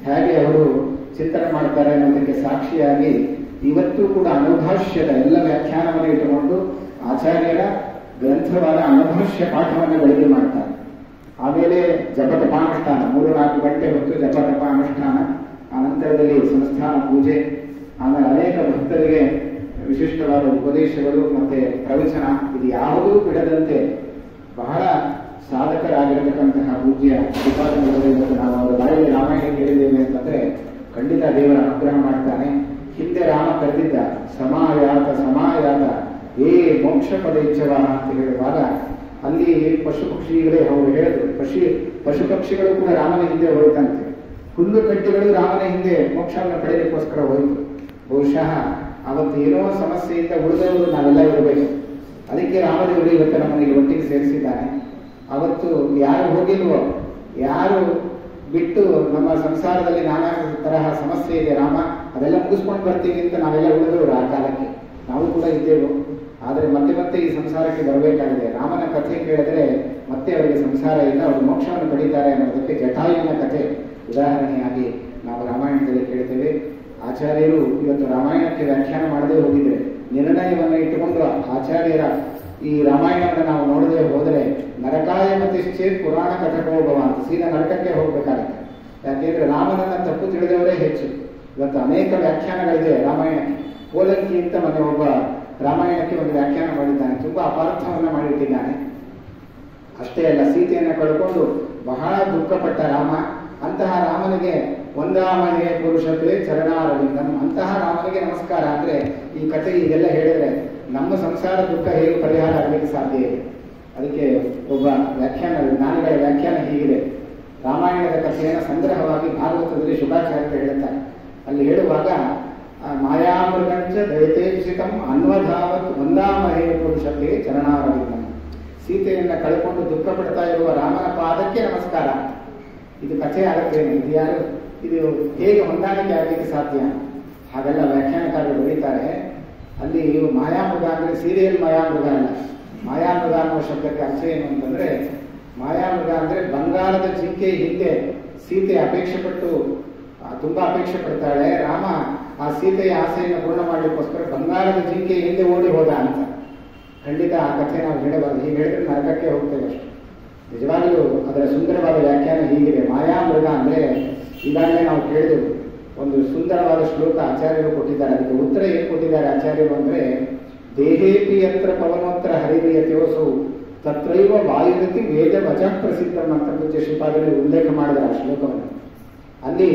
ಹೇಗೆ ಅವರು ಚಿಂತನೆ ಮಾಡ್ತಾರೆ ಅನ್ನೋದಕ್ಕೆ ಸಾಕ್ಷಿಯಾಗಿ ಇವತ್ತು ಕೂಡ ಅನುಭಾಷ್ಯದ ಎಲ್ಲ ವ್ಯಾಖ್ಯಾನವನ್ನು ಇಟ್ಟುಕೊಂಡು ಆಚಾರ್ಯರ ಗ್ರಂಥವಾದ ಅನುಭಾಷ್ಯ ಪಾಠವನ್ನು ಬೆಳಗ್ಗೆ ಮಾಡ್ತಾರೆ ಆಮೇಲೆ ಜಪತಪಾನುಷ್ಠಾನ ಮೂರು ನಾಲ್ಕು ಗಂಟೆ ಹೊತ್ತು ಜಪತಪಾನುಷ್ಠಾನ ಅನಂತರದಲ್ಲಿ ಸಂಸ್ಥಾನ ಪೂಜೆ ಆಮೇಲೆ ಅನೇಕ ಭಕ್ತರಿಗೆ ವಿಶಿಷ್ಟವಾದ ಉಪದೇಶಗಳು ಮತ್ತೆ ಪ್ರವಚನ ಇದು ಯಾವುದೂ ಬಿಡದಂತೆ ಬಹಳ ಸಾಧಕರಾಗಿರತಕ್ಕಂತಹ ಪೂಜ್ಯ ಶ್ರೀಪಾದಂಗಳವರು ಇವತ್ತು ನಾವು ಅವರ ಬಾಯಲ್ಲಿ ರಾಮಾಯಣ ಕೇಳಿದ್ದೇವೆ ಅಂತಂದ್ರೆ ಖಂಡಿತ ದೇವರ ಅನುಗ್ರಹ ಮಾಡ್ತಾನೆ ಹಿಂದೆ ರಾಮ ಕರೆದಿದ್ದ ಸಮಾಯಾತ ಸಮಾಯಾತ ಏ ಮೋಕ್ಷ ಪದೇಚ್ಛವ ಅಂತ ಹೇಳುವಾಗ ಅಲ್ಲಿ ಪಶು ಪಕ್ಷಿಗಳೇ ಅವರು ಹೇಳಿದ್ರು ಪಶು ಪಶು ಪಕ್ಷಿಗಳು ಕೂಡ ರಾಮನ ಹಿಂದೆ ಹೋಯ್ತಂತೆ ಹುಲ್ಲು ಕಡ್ಡಿಗಳು ರಾಮನ ಹಿಂದೆ ಮೋಕ್ಷವನ್ನು ಪಡೆಯಲಿಕ್ಕೋಸ್ಕರ ಹೋಯಿತು ಬಹುಶಃ ಅವತ್ತು ಏನೋ ಸಮಸ್ಯೆಯಿಂದ ಉಳಿದವರು ನಾವೆಲ್ಲ ಇರಬೇಕು ಅದಕ್ಕೆ ರಾಮದೇವರು ಇವತ್ತು ನಮ್ಮನ್ನು ಇಲ್ಲಿ ಒಟ್ಟಿಗೆ ಸೇರಿಸಿದ್ದಾನೆ ಅವತ್ತು ಯಾರು ಹೋಗಿಲ್ವೋ ಯಾರು ಬಿಟ್ಟು ನಮ್ಮ ಸಂಸಾರದಲ್ಲಿ ನಾನಾ ತರಹ ಸಮಸ್ಯೆ ಇದೆ ರಾಮ ಅದೆಲ್ಲ ಮುಗಿಸ್ಕೊಂಡು ಬರ್ತೀವಿ ಅಂತ ನಾವೆಲ್ಲ ಉಳಿದವರು ಆ ಕಾಲಕ್ಕೆ ನಾವು ಕೂಡ ಇದ್ದೇವು ಆದರೆ ಮತ್ತೆ ಮತ್ತೆ ಈ ಸಂಸಾರಕ್ಕೆ ಬರಬೇಕಾಗಿದೆ ರಾಮನ ಕಥೆ ಕೇಳಿದ್ರೆ ಮತ್ತೆ ಅವರಿಗೆ ಸಂಸಾರ ಇಲ್ಲ ಅವರು ಮೋಕ್ಷವನ್ನು ಪಡೀತಾರೆ ಅನ್ನೋದಕ್ಕೆ ಜಟಾಯುವಿನ ಕಥೆ ಉದಾಹರಣೆಯಾಗಿ ನಾವು ರಾಮಾಯಣದಲ್ಲಿ ಕೇಳ್ತೇವೆ ಆಚಾರ್ಯರು ಇವತ್ತು ರಾಮಾಯಣಕ್ಕೆ ವ್ಯಾಖ್ಯಾನ ಮಾಡದೇ ಹೋಗಿದ್ರೆ ನಿರ್ಣಯವನ್ನು ಇಟ್ಟುಕೊಂಡು ಆಚಾರ್ಯರ ಈ ರಾಮಾಯಣವನ್ನು ನಾವು ನೋಡದೆ ಹೋದರೆ ನರಕಾಯ ಮತಿಶ್ಚೇ ಪುರಾಣ ಕಥಕೋಭವ ಅಂತ ಸೀದಾ ನರಕಕ್ಕೆ ಹೋಗ್ಬೇಕಾಗುತ್ತೆ ಯಾಕೆಂದ್ರೆ ರಾಮನನ್ನ ತಪ್ಪು ತಿಳಿದವರೇ ಹೆಚ್ಚು ಇವತ್ತು ಅನೇಕ ವ್ಯಾಖ್ಯಾನಗಳಿದೆ ರಾಮಾಯಣಕ್ಕೆ ಓಲಂಕಿ ಅಂತ ಮೊನ್ನೆ ಒಬ್ಬ ರಾಮಾಯಣಕ್ಕೆ ಒಂದು ವ್ಯಾಖ್ಯಾನ ಮಾಡಿದ್ದಾನೆ ತುಂಬಾ ಅಪಾರ್ಥವನ್ನ ಮಾಡಿಟ್ಟಿದ್ದಾನೆ ಅಷ್ಟೇ ಅಲ್ಲ ಸೀತೆಯನ್ನು ಕಳ್ಕೊಂಡು ಬಹಳ ದುಃಖಪಟ್ಟ ರಾಮ ಅಂತಹ ರಾಮನಿಗೆ ಒಂದಾಮನೆ ಪುರುಷತೆ ಚರಣಾರವಿಂದಂ ಅಂತಹ ರಾಮನಿಗೆ ನಮಸ್ಕಾರ ಅಂದ್ರೆ ಈ ಕಥೆ ಇದೆಲ್ಲ ಹೇಳಿದ್ರೆ ನಮ್ಮ ಸಂಸಾರ ದುಃಖ ಹೇಗೆ ಪರಿಹಾರ ಆಗಲಿಕ್ಕೆ ಸಾಧ್ಯ ಇದೆ ಅದಕ್ಕೆ ಒಬ್ಬ ವ್ಯಾಖ್ಯಾನ ಜ್ಞಾನಿಗಳ ವ್ಯಾಖ್ಯಾನ ಹೀಗಿದೆ ರಾಮಾಯಣದ ಕಥೆಯನ್ನು ಸಂಗ್ರಹವಾಗಿ ಭಾಗವತದಲ್ಲಿ ಶುಭಾಚಾರ್ಯರು ಹೇಳುತ್ತಾರೆ ಅಲ್ಲಿ ಹೇಳುವಾಗ ಆ, ಮಾಯಾಮೃಗಂಚ ದೈತೇಕ್ಷಿತಂ ಅನ್ವಧಾವತ್ ಒಂದಾಮಹೇ ಪುರುಷತೆ ಚರಣಾರವಿಂದಂ ಸೀತೆಯನ್ನ ಕಳ್ಕೊಂಡು ದುಃಖ ಪಡ್ತಾ ಇರುವ ರಾಮನ ಪಾದಕ್ಕೆ ನಮಸ್ಕಾರ ಇದು ಕಥೆ ಆಗುತ್ತೇನೆ ಇದು ಯಾರು ಇದು ಹೇಗೆ ಹೊಂದಾಣಿಕೆ ಆಗಲಿಕ್ಕೆ ಸಾಧ್ಯ ಹಾಗೆಲ್ಲ ವ್ಯಾಖ್ಯಾನಕಾರರು ಬರೀತಾರೆ ಅಲ್ಲಿ ಇವು ಮಾಯಾಮೃಗ ಅಂದ್ರೆ ಸೀರಿಯಲ್ ಮಾಯಾಮೃಗ ಅಲ್ಲ ಮಾಯಾಮೃಗ ಅನ್ನುವ ಶಬ್ದಕ್ಕೆ ಅರ್ಥ ಏನು ಅಂತಂದ್ರೆ ಮಾಯಾಮೃಗ ಅಂದ್ರೆ ಬಂಗಾರದ ಜಿಂಕೆ ಹಿಂದೆ ಸೀತೆ ಅಪೇಕ್ಷೆ ಪಟ್ಟು ಆ, ತುಂಬಾ ಅಪೇಕ್ಷೆ ಪಡ್ತಾಳೆ ರಾಮ ಆ ಸೀತೆಯ ಆಸೆಯನ್ನು ಪೂರ್ಣ ಮಾಡಲಿಕ್ಕೋಸ್ಕರ ಬಂಗಾರದ ಜಿಂಕೆ ಹಿಂದೆ ಓಡಿ ಹೋದ ಅಂತ ಖಂಡಿತ ಆ ಕಥೆ ನಾವು ಹೇಳಬಾರದು ಹೀಗೆ ಹೇಳಿದ್ರೆ ನರಕಕ್ಕೆ ಹೋಗ್ತೇವೆ ಅಷ್ಟೇ ನಿಜವಾಗಲೂ ಅದರ ಸುಂದರವಾದ ವ್ಯಾಖ್ಯಾನ ಹೀಗಿದೆ ಮಾಯಾಮೃಗ ಅಂದ್ರೆ ಈಗಾಗಲೇ ನಾವು ಕೇಳಿದೆವು ಒಂದು ಸುಂದರವಾದ ಶ್ಲೋಕ ಆಚಾರ್ಯರು ಕೊಟ್ಟಿದ್ದಾರೆ ಅದಕ್ಕೆ ಉತ್ತರ ಏನು ಕೊಟ್ಟಿದ್ದಾರೆ ಆಚಾರ್ಯರು ಅಂದ್ರೆ ದೇಹೇಪಿ ಯತ್ರ ಪವನೋತ್ರ ಹರಿದಯತೆಯೋಸು ತತ್ರೈವ ವಾಯುಗತಿ ವೇದ ವಚ ಪ್ರಸಿದ್ಧಂ ಅಂತ ಪೂಜ್ಯ ಶ್ರೀಪಾದರು ಉಲ್ಲೇಖ ಮಾಡಿದ್ದಾರೆ ಆ ಶ್ಲೋಕವನ್ನು ಅಲ್ಲಿ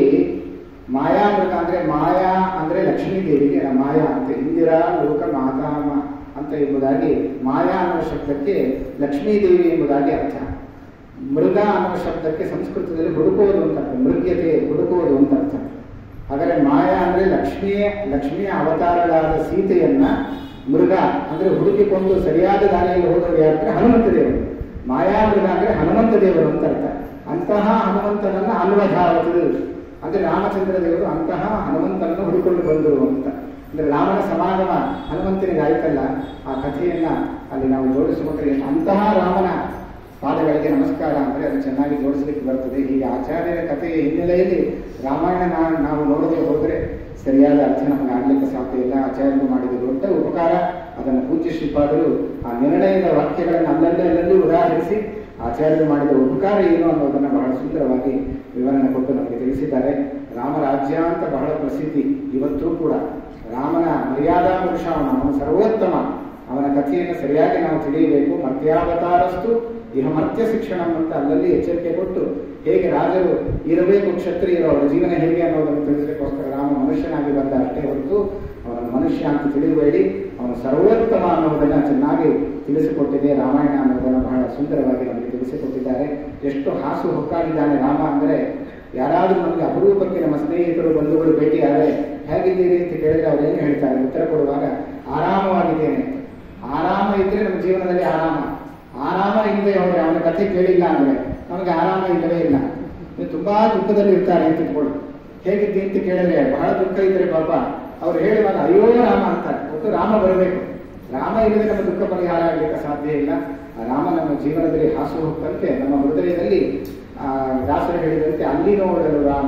ಮಾಯಾಮೃಗ ಅಂದ್ರೆ ಮಾಯಾ ಅಂದ್ರೆ ಲಕ್ಷ್ಮೀ ದೇವಿಗೆ ಮಾಯಾ ಅಂತ ಇಂದಿರಾ ಲೋಕ ಮಾತಾಮ ಅಂತ ಎಂಬುದಾಗಿ ಮಾಯಾ ಅನ್ನುವ ಶಬ್ದಕ್ಕೆ ಲಕ್ಷ್ಮೀ ದೇವಿ ಎಂಬುದಾಗಿ ಅರ್ಥ ಮೃಗ ಅನ್ನುವ ಶಬ್ದಕ್ಕೆ ಸಂಸ್ಕೃತದಲ್ಲಿ ಹುಡುಕೋದು ಅಂತ ಅರ್ಥ ಮೃಗ್ಯತೆ ಹುಡುಕೋದು ಅಂತ ಅರ್ಥ ಹಾಗಾದ್ರೆ ಮಾಯಾ ಅಂದ್ರೆ ಲಕ್ಷ್ಮಿಯ ಲಕ್ಷ್ಮಿಯ ಅವತಾರಗಳಾದ ಸೀತೆಯನ್ನ ಮೃಗ ಅಂದ್ರೆ ಹುಡುಕಿಕೊಂಡು ಸರಿಯಾದ ದಾರಿಯಲ್ಲಿ ಹೋದವರು ಯಾರಂದ್ರೆ ಹನುಮಂತ ದೇವರು ಮಾಯಾ ಮೃಗ ಅಂದ್ರೆ ಹನುಮಂತ ದೇವರು ಅಂತ ಅರ್ಥ ಅಂತಹ ಹನುಮಂತನನ್ನ ಅನ್ವಧಾವತು ಅಂದ್ರೆ ರಾಮಚಂದ್ರ ದೇವರು ಅಂತಹ ಹನುಮಂತನನ್ನು ಹುಡುಕೊಂಡು ಬಂದರು ಅಂತ ಅಂದ್ರೆ ರಾಮನ ಸಮಾಗಮ ಹನುಮಂತನಿಗೆ ಆಯ್ತಲ್ಲ ಆ ಕಥೆಯನ್ನ ಅಲ್ಲಿ ನಾವು ಜೋಡಿಸಿಕೊಂಡ್ರೆ ಅಂತಹ ರಾಮನ ಪಾದಗಳಿಗೆ ನಮಸ್ಕಾರ ಅಂದ್ರೆ ಅದು ಚೆನ್ನಾಗಿ ಜೋಡಿಸ್ಲಿಕ್ಕೆ ಬರ್ತದೆ ಹೀಗೆ ಆಚಾರ್ಯರ ಕಥೆಯ ಹಿನ್ನೆಲೆಯಲ್ಲಿ ರಾಮಾಯಣ ನಾ- ನಾವು ನೋಡದೆ ಹೋದ್ರೆ ಸರಿಯಾದ ಅರ್ಥ ನಮಗೆ ಆಗ್ಲಿಕ್ಕೆ ಸಾಧ್ಯ ಇಲ್ಲ ಆಚಾರ್ಯರು ಮಾಡಿದ ದೊಡ್ಡ ಉಪಕಾರ ಅದನ್ನು ಪೂಜ್ಯ ಶ್ರೀಪಾದರು ಆ ನಿರ್ಣಯದ ವಾಕ್ಯಗಳನ್ನು ಅಲ್ಲಲ್ಲಿ ಅಲ್ಲಲ್ಲಿ ಉದಾಹರಿಸಿ ಆಚಾರ್ಯರು ಮಾಡಿದ ಉಪಕಾರ ಏನು ಅನ್ನೋದನ್ನ ಬಹಳ ಸುಂದರವಾಗಿ ವಿವರಣೆ ಕೊಟ್ಟು ನಮಗೆ ತಿಳಿಸಿದ್ದಾರೆ ರಾಮರಾಜ್ಯ ಅಂತ ಬಹಳ ಪ್ರಸಿದ್ಧಿ ಇವತ್ತೂ ಕೂಡ ರಾಮನ ಮರ್ಯಾದಾ ಪುರುಷ ಅವನು ಅವನು ಸರ್ವೋತ್ತಮ ಅವನ ಕಥೆಯನ್ನು ಸರಿಯಾಗಿ ನಾವು ತಿಳಿಯಬೇಕು ಮರ್ತ್ಯಾವತಾರಸ್ತು ಇಹ ಮರ್ತ್ಯ ಶಿಕ್ಷಣ ಅಂತ ಅಲ್ಲಲ್ಲಿ ಎಚ್ಚರಿಕೆ ಕೊಟ್ಟು ಹೇಗೆ ರಾಜರು ಇರಬೇಕು ಕ್ಷತ್ರಿಯರು ಅವರ ಜೀವನ ಹೇಗೆ ಅನ್ನೋದನ್ನು ತಿಳಿಸಲಿಕ್ಕೋಸ್ಕರ ರಾಮ ಮನುಷ್ಯನಾಗಿ ಬಂದ ಅಷ್ಟೇ ಹೊರತು ಅವನ ಮನುಷ್ಯ ಅಂತ ತಿಳಿಯಬೇಡಿ ಅವನು ಸರ್ವೋತ್ತಮ ಅನ್ನೋದನ್ನ ಚೆನ್ನಾಗಿ ತಿಳಿಸಿಕೊಟ್ಟಿದೆ ರಾಮಾಯಣ ಅನ್ನೋದನ್ನು ಬಹಳ ಸುಂದರವಾಗಿ ನಮಗೆ ತಿಳಿಸಿಕೊಟ್ಟಿದ್ದಾರೆ ಎಷ್ಟು ಹಾಸು ಹೊಕ್ಕಾಗಿದ್ದಾನೆ ರಾಮ ಅಂದ್ರೆ ಯಾರಾದ್ರೂ ನಮಗೆ ಅಪರೂಪಕ್ಕೆ ನಮ್ಮ ಸ್ನೇಹಿತರು ಬಂಧುಗಳು ಭೇಟಿ ಆದರೆ ಹೇಗಿದ್ದೀರಿ ಅಂತ ಕೇಳಿದ್ರೆ ಅವ್ರು ಏನು ಹೇಳ್ತಾರೆ ಉತ್ತರ ಕೊಡುವಾಗ ಆರಾಮವಾಗಿದ್ದೇನೆ ಆರಾಮ ಇದ್ರೆ ನಮ್ಮ ಜೀವನದಲ್ಲಿ ಆರಾಮ ಆರಾಮ ಇಲ್ಲದೆ ಹೋದ್ರೆ ಅವನ ಕಥೆ ಕೇಳಿಲ್ಲ ಅಂದ್ರೆ ನಮಗೆ ಆರಾಮ ಇಲ್ಲವೇ ಇಲ್ಲ ನೀವು ತುಂಬಾ ದುಃಖದಲ್ಲಿ ಇರ್ತಾರೆ ಅಂತ ಇಟ್ಕೊಳ್ಳಿ ಹೇಗಿದ್ದಿ ಅಂತ ಕೇಳಿದ್ರೆ ಬಹಳ ದುಃಖ ಇದ್ರೆ ಪಾಪ ಅವ್ರು ಹೇಳುವಾಗ ಅಯ್ಯೋ ರಾಮ ಅಂತಾರೆ ಒಟ್ಟು ರಾಮ ಬರಬೇಕು ರಾಮ ಇಲ್ಲದೆ ನಮ್ಮ ದುಃಖ ಪರಿಹಾರ ಆಗಲಿಕ್ಕೆ ಸಾಧ್ಯ ಇಲ್ಲ ಆ ರಾಮ ನಮ್ಮ ಜೀವನದಲ್ಲಿ ಹಾಸು ಹೋಗ್ತಂತೆ ನಮ್ಮ ಹೃದಯದಲ್ಲಿ ಆ ದಾಸರು ಹೇಳಿದಂತೆ ಅಲ್ಲಿ ನೋಡಲು ರಾಮ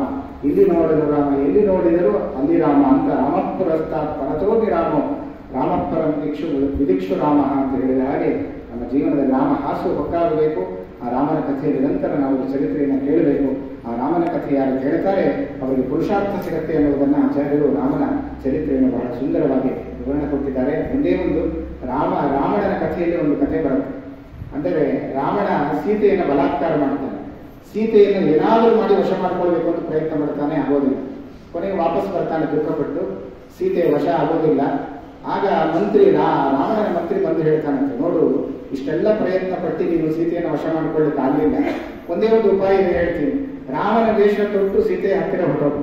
ಇಲ್ಲಿ ನೋಡಿದ್ರು ರಾಮ ಎಲ್ಲಿ ನೋಡಿದರು ಅಲ್ಲಿ ರಾಮ ಅಂತ ರಾಮಪುರಸ್ತಾತ್ ಪರತೋಗಿ ರಾಮ ರಾಮಪರಂ ದಿಕ್ಷು ವಿದಿಕ್ಷು ರಾಮ ಅಂತ ಹೇಳಿದ ಹಾಗೆ ನಮ್ಮ ಜೀವನದಲ್ಲಿ ರಾಮ ಹಾಸು ಹೊಕ್ಕಾಗಬೇಕು ಆ ರಾಮನ ಕಥೆ ನಿರಂತರ ನಾವು ಚರಿತ್ರೆಯನ್ನು ಕೇಳಬೇಕು ಆ ರಾಮನ ಕಥೆ ಯಾರು ಕೇಳ್ತಾರೆ ಅವರಿಗೆ ಪುರುಷಾರ್ಥ ಸಿಗತ್ತೆ ಅನ್ನೋದನ್ನ ಆಚಾರ್ಯರು ರಾಮನ ಚರಿತ್ರೆಯನ್ನು ಬಹಳ ಸುಂದರವಾಗಿ ವಿವರಣೆ ಕೊಟ್ಟಿದ್ದಾರೆ ಒಂದೇ ಒಂದು ರಾಮ ರಾವಣನ ಕಥೆಯಲ್ಲಿ ಒಂದು ಕಥೆ ಬರುತ್ತೆ ಅಂದರೆ ರಾವಣ ಸೀತೆಯನ್ನು ಬಲಾತ್ಕಾರ ಮಾಡ್ತಾನೆ ಸೀತೆಯನ್ನು ಏನಾದರೂ ಮಾಡಿ ವಶ ಮಾಡ್ಕೊಳ್ಬೇಕು ಅಂತ ಪ್ರಯತ್ನ ಮಾಡ್ತಾನೆ ಆಗೋದಿಲ್ಲ ಕೊನೆಗೆ ವಾಪಸ್ ಬರ್ತಾನೆ ದುಃಖಪಟ್ಟು ಸೀತೆ ವಶ ಆಗೋದಿಲ್ಲ ಆಗ ಮಂತ್ರಿ ರಾ- ರಾವಣನ ಮಂತ್ರಿ ಬಂದು ಹೇಳ್ತಾನಂತೆ ನೋಡು ಇಷ್ಟೆಲ್ಲ ಪ್ರಯತ್ನ ಪಟ್ಟು ನೀನು ಸೀತೆಯನ್ನು ವಶ ಮಾಡ್ಕೊಳ್ಳಿಕ್ಕೆ ಆಗಲಿಲ್ಲ ಒಂದೇ ಒಂದು ಉಪಾಯ ಇದೆ ಹೇಳ್ತೀನಿ ರಾಮನ ವೇಷ ತೊಟ್ಟು ಸೀತೆಯ ಹತ್ತಿರ ಹೊರಟೋಗು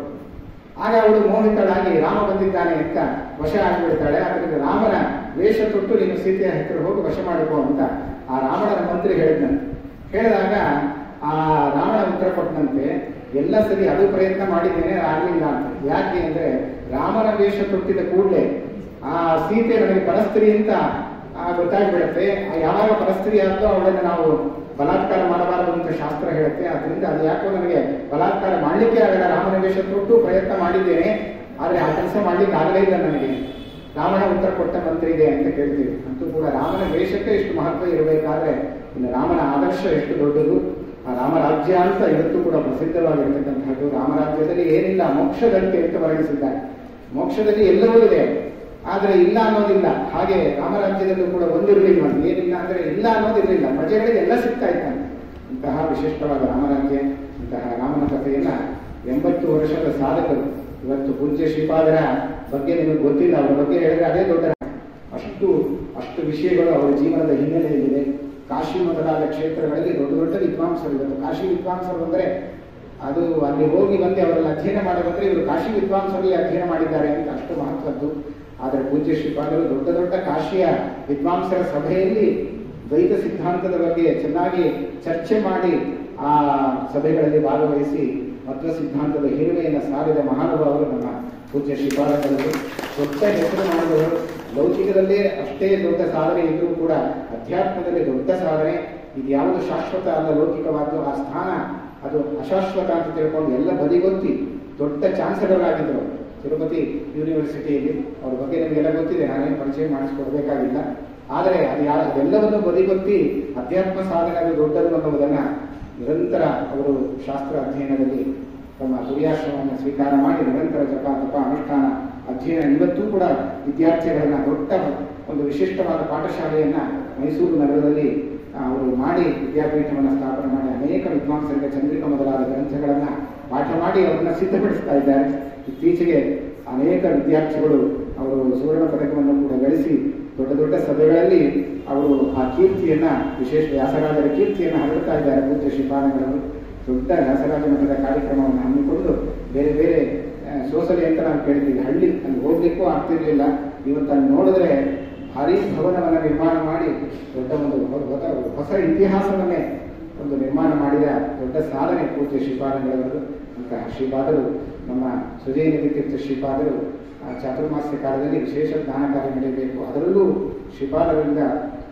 ಆಗ ಅವಳು ಮೋಹಿತಳಾಗಿ ರಾಮ ಬಂದಿದ್ದಾನೆ ಅಂತ ವಶ ಆಗಿಬಿಡ್ತಾಳೆ ಅದರಿಂದ ರಾಮನ ವೇಷ ತೊಟ್ಟು ನೀನು ಸೀತೆಯ ಹತ್ತಿರ ಹೋಗಿ ವಶ ಮಾಡಿಕೋ ಅಂತ ಆ ರಾವಣನ ಮಂತ್ರಿ ಹೇಳಿದ್ನಂತೆ ಹೇಳಿದಾಗ ಆ ರಾವಣ ಉತ್ತರ ಕೊಟ್ಟನಂತೆ ಎಲ್ಲ ಸರಿ ಅದು ಪ್ರಯತ್ನ ಮಾಡಿದ್ದೇನೆ ಆಗಲಿಲ್ಲ ಅಂತ ಯಾಕೆ ಅಂದ್ರೆ ರಾಮನ ವೇಷ ತೊಟ್ಟಿದ ಕೂಡಲೇ ಆ ಸೀತೆ ನನಗೆ ಪರಸ್ತ್ರೀ ಅಂತ ಆ, ಗೊತ್ತಾಗ್ಬಿಡುತ್ತೆ ಆ ಯಾವಾಗ ಪರಸ್ತ್ರೀ ಆದ್ಲೋ ಅವಳನ್ನು ನಾವು ಬಲಾತ್ಕಾರ ಮಾಡಬಾರದು ಅಂತ ಶಾಸ್ತ್ರ ಹೇಳುತ್ತೆ ಅದರಿಂದ ಅದು ಯಾಕೋ ನನಗೆ ಬಲಾತ್ಕಾರ ಮಾಡ್ಲಿಕ್ಕೆ ಆಗಲ್ಲ ರಾಮನ ವೇಷ ತೊಟ್ಟು ಪ್ರಯತ್ನ ಮಾಡಿದ್ದೇನೆ ಆದ್ರೆ ಆ ಕೆಲಸ ಮಾಡ್ಲಿಕ್ಕೆ ಆಗಲೇ ಇಲ್ಲ ನನಗೆ ರಾವಣ ಉತ್ತರ ಕೊಟ್ಟ ಮಂತ್ರಿಗೆ ಅಂತ ಕೇಳ್ತೀವಿ ಅಂತೂ ಕೂಡ ರಾಮನ ವೇಷಕ್ಕೆ ಇಷ್ಟು ಮಹತ್ವ ಇರಬೇಕಾದ್ರೆ ಇನ್ನು ರಾಮನ ಆದರ್ಶ ಎಷ್ಟು ದೊಡ್ಡದು ಆ ರಾಮರಾಜ್ಯ ಅಂತ ಇವತ್ತು ಕೂಡ ಪ್ರಸಿದ್ಧವಾಗಿರ್ತಕ್ಕಂಥದ್ದು ರಾಮರಾಜ್ಯದಲ್ಲಿ ಏನಿಲ್ಲ ಮೋಕ್ಷದಂತೆ ಅಂತ ವರ್ಣಿಸಿದ್ದಾರೆ ಮೋಕ್ಷದಲ್ಲಿ ಎಲ್ಲವೂ ಇದೆ ಆದರೆ ಇಲ್ಲ ಅನ್ನೋದಿಲ್ಲ ಹಾಗೆ ರಾಮರಾಜ್ಯದಲ್ಲೂ ಕೂಡ ಒಂದಿರಲಿಲ್ಲ ಏನಿಲ್ಲ ಅಂದ್ರೆ ಇಲ್ಲ ಅನ್ನೋದಿರಲಿಲ್ಲ ಪ್ರಜೆಗಳಿಗೆ ಎಲ್ಲ ಸಿಗ್ತಾ ಇತ್ತಾನೆ ಇಂತಹ ವಿಶಿಷ್ಟವಾದ ರಾಮರಾಜ್ಯ ಇಂತಹ ರಾಮನ ಕಥೆಯನ್ನ ಎಂಬತ್ತು ವರ್ಷದ ಸಾಧಕರು ಇವತ್ತು ಪೂಜ್ಯ ಶ್ರೀಪಾದರ ಬಗ್ಗೆ ನಿಮಗೆ ಗೊತ್ತಿಲ್ಲ ಅವರ ಬಗ್ಗೆ ಹೇಳಿದ್ರೆ ಅದೇ ದೊಡ್ಡ ಅಷ್ಟು ಅಷ್ಟು ವಿಷಯಗಳು ಅವರ ಜೀವನದ ಹಿನ್ನೆಲೆಯಲ್ಲಿದೆ ಕಾಶಿ ಮೊದಲಾದ ಕ್ಷೇತ್ರಗಳಲ್ಲಿ ದೊಡ್ಡ ದೊಡ್ಡ ವಿದ್ವಾಂಸರು ಇವತ್ತು ಕಾಶಿ ವಿದ್ವಾಂಸರು ಅಂದ್ರೆ ಅದು ಅಲ್ಲಿ ಹೋಗಿ ಬಂದು ಅವರಲ್ಲಿ ಅಧ್ಯಯನ ಮಾಡಿ ಬಂದ್ರೆ ಇವರು ಕಾಶಿ ವಿದ್ವಾಂಸರಲ್ಲಿ ಅಧ್ಯಯನ ಮಾಡಿದ್ದಾರೆ ಅಂತ ಅಷ್ಟು ಮಹತ್ವದ್ದು ಆದರೆ ಪೂಜ್ಯ ಶ್ರೀಪಾದರು ದೊಡ್ಡ ದೊಡ್ಡ ಕಾಶಿಯ ವಿದ್ವಾಂಸರ ಸಭೆಯಲ್ಲಿ ದ್ವೈತ ಸಿದ್ಧಾಂತದ ಬಗ್ಗೆ ಚೆನ್ನಾಗಿ ಚರ್ಚೆ ಮಾಡಿ ಆ ಸಭೆಗಳಲ್ಲಿ ಭಾಗವಹಿಸಿ ಮಧ್ವ ಸಿದ್ಧಾಂತದ ಹಿರಿಮೆಯನ್ನು ಸಾರಿದ ಮಹಾನುಭಾವರು ನಮ್ಮ ಪೂಜ್ಯ ಶ್ರೀಪಾದಗಳು ದೊಡ್ಡ ಹೆಸರು ಮಾಡಿದವರು ಲೌಕಿಕದಲ್ಲೇ ಅಷ್ಟೇ ದೊಡ್ಡ ಸಾಧನೆ ಇದ್ರೂ ಕೂಡ ಅಧ್ಯಾತ್ಮದಲ್ಲಿ ದೊಡ್ಡ ಸಾಧನೆ ಇದು ಯಾವುದು ಶಾಶ್ವತ ಅಲ್ಲ ಲೌಕಿಕವಾದ್ದು ಆ ಸ್ಥಾನ ಅದು ಅಶಾಶ್ವತ ಅಂತ ತಿಳ್ಕೊಂಡು ಎಲ್ಲ ಬದಿಗೊತ್ತಿ ದೊಡ್ಡ ಚಾನ್ಸಲರ್ ಆಗಿದ್ರು ತಿರುಪತಿ ಯೂನಿವರ್ಸಿಟಿಯಲ್ಲಿ ಅವ್ರ ಬಗ್ಗೆ ನಿಮಗೆಲ್ಲ ಗೊತ್ತಿದೆ ನಾನೇನು ಪರಿಚಯ ಮಾಡಿಸ್ಕೊಡ್ಬೇಕಾಗಿಲ್ಲ ಆದರೆ ಅದು ಯಾ ಅದೆಲ್ಲವನ್ನು ಬದಿಗೊತ್ತಿ ಅಧ್ಯಾತ್ಮ ಸಾಧನೆ ಅದು ದೊಡ್ಡದು ಅನ್ನುವುದನ್ನ ನಿರಂತರ ಅವರು ಶಾಸ್ತ್ರ ಅಧ್ಯಯನದಲ್ಲಿ ತಮ್ಮ ಗುರಿಯಾಶ್ರಮವನ್ನು ಸ್ವೀಕಾರ ಮಾಡಿ ನಿರಂತರ ಜಪ ತಪ ಅನುಷ್ಠಾನ ಅಧ್ಯಯನ ಇವತ್ತೂ ಕೂಡ ವಿದ್ಯಾರ್ಥಿಗಳನ್ನ ದೊಡ್ಡ ಒಂದು ವಿಶಿಷ್ಟವಾದ ಪಾಠಶಾಲೆಯನ್ನ ಮೈಸೂರು ನಗರದಲ್ಲಿ ಆ, ಅವರು ಮಾಡಿ ವಿದ್ಯಾಪೀಠವನ್ನು ಸ್ಥಾಪನೆ ಮಾಡಿ ಅನೇಕ ವಿದ್ವಾಂಸರಿಗೆ ಚಂದ್ರಿಕಾ ಮೊದಲಾದ ಗ್ರಂಥಗಳನ್ನ ಪಾಠ ಮಾಡಿ ಅವರನ್ನ ಸಿದ್ಧಪಡಿಸ್ತಾ ಇದ್ದಾರೆ ಇತ್ತೀಚೆಗೆ ಅನೇಕ ವಿದ್ಯಾರ್ಥಿಗಳು ಅವರು ಸುವರ್ಣ ಪದಕವನ್ನು ಕೂಡ ಗಳಿಸಿ ದೊಡ್ಡ ದೊಡ್ಡ ಸಭೆಗಳಲ್ಲಿ ಅವರು ಆ ಕೀರ್ತಿಯನ್ನ ವಿಶೇಷ ವ್ಯಾಸರಾಜರ ಕೀರ್ತಿಯನ್ನ ಹರಡ್ತಾ ಇದ್ದಾರೆ ಪೂಜ್ಯ ಶ್ರೀಪಾದಗಳವರು ದೊಡ್ಡ ವ್ಯಾಸರಾಜ ಮಠದ ಕಾರ್ಯಕ್ರಮವನ್ನು ಹಮ್ಮಿಕೊಂಡು ಬೇರೆ ಬೇರೆ ಆ, ಸೋಸಲೆ ಅಂತ ನಾವು ಕೇಳ್ತೀವಿ ಹಳ್ಳಿ ಅಲ್ಲಿ ಹೋಗ್ಲಿಕ್ಕೂ ಆಗ್ತಿರ್ಲಿಲ್ಲ ಇವತ್ತು ಅಲ್ಲಿ ನೋಡಿದ್ರೆ ಭಾರಿ ಭವನವನ್ನು ನಿರ್ಮಾಣ ಮಾಡಿ ದೊಡ್ಡ ಒಂದು ಹೊ- ಹೊಸ ಹೊಸ ಇತಿಹಾಸವನ್ನೇ ಒಂದು ನಿರ್ಮಾಣ ಮಾಡಿದ ದೊಡ್ಡ ಸಾಧನೆ ಪೂಜ್ಯ ಶ್ರೀಪಾದಗಳವರು ಅಂತಹ ಶ್ರೀಪಾದರು ನಮ್ಮ ಸುಜಯನಿಧಿ ತೀರ್ಥ ಶ್ರೀಪಾದರು ಆ ಚಾತುರ್ಮಾಸ್ಯ ಕಾಲದಲ್ಲಿ ವಿಶೇಷ ಜ್ಞಾನ ಕಾರ್ಯ ನಡೆಯಬೇಕು ಅದರಲ್ಲೂ ಶ್ರೀಪಾದರಿಂದ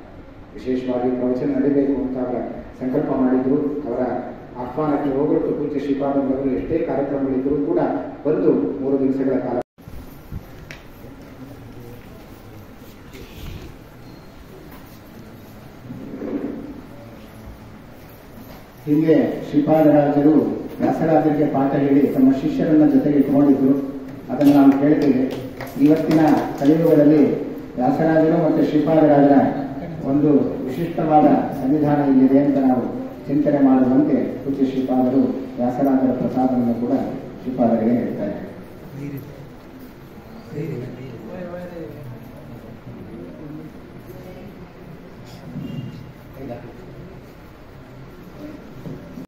ವಿಶೇಷವಾಗಿ ಪ್ರವಚನ ನಡೀಬೇಕು ಅಂತ ಅವರ ಸಂಕಲ್ಪ ಮಾಡಿದ್ರು ಅವರ ಆಹ್ವಾನಕ್ಕೆ ಹೋಗ್ಬಿಟ್ಟು ಪೂಜ್ಯ ಶ್ರೀಪಾದಂಗಳವರು ಎಷ್ಟೇ ಕಾರ್ಯಕ್ರಮಗಳಿದ್ದರೂ ಕೂಡ ಬಂದು ಮೂರು ದಿವಸಗಳ ಕಾಲ ಹಿಂದೆ ಶ್ರೀಪಾದರಾಜರು ವ್ಯಾಸರಾಜರಿಗೆ ಪಾಠ ಹೇಳಿ ತಮ್ಮ ಶಿಷ್ಯರನ್ನ ಜೊತೆಗೆ ಇಟ್ಕೊಂಡಿದ್ರು ಅದನ್ನು ನಾವು ಕೇಳ್ತೇವೆ ಇವತ್ತಿನ ಕಲಿಯುಗದಲ್ಲಿ ವ್ಯಾಸರಾಜರು ಮತ್ತು ಶ್ರೀಪಾದರಾಜರ ಒಂದು ವಿಶಿಷ್ಟವಾದ ಸನ್ನಿಧಾನ ಇಲ್ಲಿದೆ ಅಂತ ನಾವು ಚಿಂತನೆ ಮಾಡುವಂತೆ ಪೂಜ್ಯ ಶ್ರೀಪಾದರು ವ್ಯಾಸರಾಜರ ಪ್ರಸಾದವನ್ನು ಕೂಡ ಶ್ರೀಪಾದರಿಗೆ ಹೇಳ್ತಾರೆ ನೀರಿದೆ ನೀರಿದೆ ನೀರಿದೆ